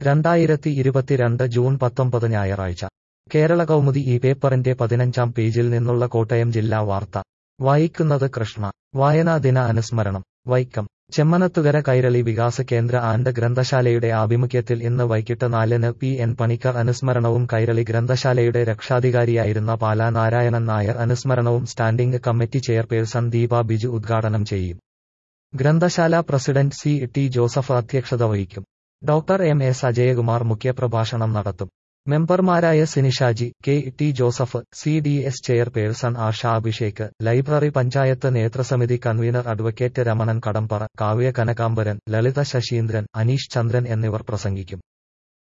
രണ്ടായിരത്തി ഇരുപത്തിരണ്ട് ജൂൺ പത്തൊമ്പത് ഞായറാഴ്ച കേരള കൗമുദി ഈ പേപ്പറിന്റെ പതിനഞ്ചാം പേജിൽ നിന്നുള്ള കോട്ടയം ജില്ലാ വാർത്ത വായിക്കുന്നത് കൃഷ്ണ വായനാ ദിന അനുസ്മരണം വൈക്കം ചെമ്മനത്തുകര കൈരളി വികാസ കേന്ദ്ര ആൻഡ് ഗ്രന്ഥശാലയുടെ ആഭിമുഖ്യത്തിൽ ഇന്ന് വൈകിട്ട് നാലിന് പി എൻ പണിക്കർ അനുസ്മരണവും കൈരളി ഗ്രന്ഥശാലയുടെ രക്ഷാധികാരിയായിരുന്ന പാലാ നാരായണൻ നായർ അനുസ്മരണവും standing committee chairperson Deepa Biju ഉദ്ഘാടനം ചെയ്യും ഗ്രന്ഥശാല പ്രസിഡന്റ് സി ടി ജോസഫ് അധ്യക്ഷത വഹിക്കും ഡോക്ടർ എം എസ് അജയകുമാർ മുഖ്യപ്രഭാഷണം നടത്തും മെമ്പർമാരായ Sini Shaji K T Joseph C D S chairperson Asha Abhishek library panchayat നേതൃസമിതി കൺവീനർ അഡ്വക്കേറ്റ് രമണൻ കടമ്പറ കാവ്യ കനകാംബരൻ ലളിത ശശീന്ദ്രൻ അനീഷ് ചന്ദ്രൻ എന്നിവർ പ്രസംഗിക്കും